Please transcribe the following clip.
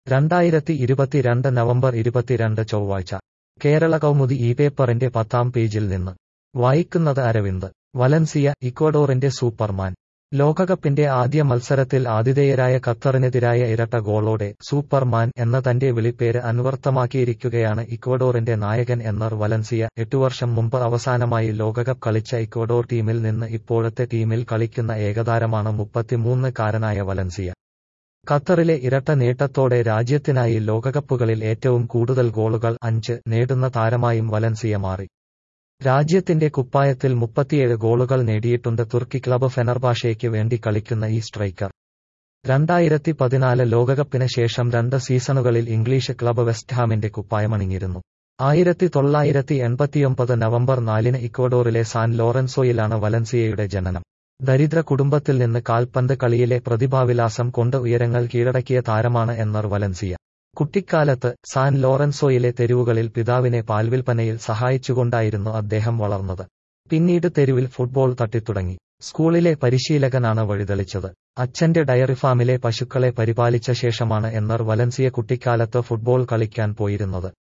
രണ്ടായിരത്തി ഇരുപത്തിരണ്ട് നവംബർ ഇരുപത്തിരണ്ട് ചൊവ്വാഴ്ച കേരള കൗമുദി ഈ പേപ്പറിന്റെ പത്താം പേജിൽ നിന്ന് വായിക്കുന്നത് അരവിന്ദ് വലൻസിയ ഇക്വഡോറിന്റെ സൂപ്പർമാൻ ലോകകപ്പിന്റെ ആദ്യ മത്സരത്തിൽ ആതിഥേയരായ ഖത്തറിനെതിരായ ഇരട്ട ഗോളോടെ സൂപ്പർമാൻ എന്ന തന്റെ വിളിപ്പേര് അന്വർത്ഥമാക്കിയിരിക്കുകയാണ് ഇക്വഡോറിന്റെ നായകൻ എന്നർ വലൻസിയ എട്ടുവർഷം മുമ്പ് അവസാനമായി ലോകകപ്പ് കളിച്ച ഇക്വഡോർ ടീമിൽ നിന്ന് ഇപ്പോഴത്തെ ടീമിൽ കളിക്കുന്ന ഏകതാരമാണ് മുപ്പത്തിമൂന്ന് കാരനായ വലൻസിയ ഖത്തറിലെ ഇരട്ട നേട്ടത്തോടെ രാജ്യത്തിനായി ലോകകപ്പുകളിൽ ഏറ്റവും കൂടുതൽ ഗോളുകൾ അഞ്ച് നേടുന്ന താരമായും വലൻസിയ മാറി രാജ്യത്തിന്റെ കുപ്പായത്തിൽ മുപ്പത്തിയേഴ് ഗോളുകൾ നേടിയിട്ടുണ്ട് തുർക്കി ക്ലബ് ഫെനർബാഷയ്ക്ക് വേണ്ടി കളിക്കുന്ന ഈ സ്ട്രൈക്കർ രണ്ടായിരത്തി പതിനാല് ലോകകപ്പിന് ശേഷം രണ്ട് സീസണുകളിൽ ഇംഗ്ലീഷ് ക്ലബ് വെസ്റ്റ്ഹാമിന്റെ കുപ്പായമണിഞ്ഞിരുന്നു ആയിരത്തി തൊള്ളായിരത്തി എൺപത്തിയൊമ്പത് നവംബർ നാലിന് ഇക്വഡോറിലെ സാൻ ലോറൻസോയിലാണ് വലൻസിയയുടെ ജനനം ദരിദ്ര കുടുംബത്തിൽ നിന്ന് കാൽപന്ത് കളിയിലെ പ്രതിഭാവിലാസം കൊണ്ട് ഉയരങ്ങൾ കീഴടക്കിയ താരമാണ് എന്നർ വലൻസിയ കുട്ടിക്കാലത്ത് സാൻ ലോറൻസോയിലെ തെരുവുകളിൽ പിതാവിനെ പാൽവിൽപ്പനയിൽ സഹായിച്ചുകൊണ്ടായിരുന്നു അദ്ദേഹം വളർന്നത് പിന്നീട് തെരുവിൽ ഫുട്ബോൾ തട്ടിത്തുടങ്ങി സ്കൂളിലെ പരിശീലകനാണ് വഴിതെളിച്ചത് അച്ഛന്റെ ഡയറി ഫാമിലെ പശുക്കളെ പരിപാലിച്ച ശേഷമാണ് എന്നർ വലൻസിയ കുട്ടിക്കാലത്ത് ഫുട്ബോൾ കളിക്കാൻ പോയിരുന്നത്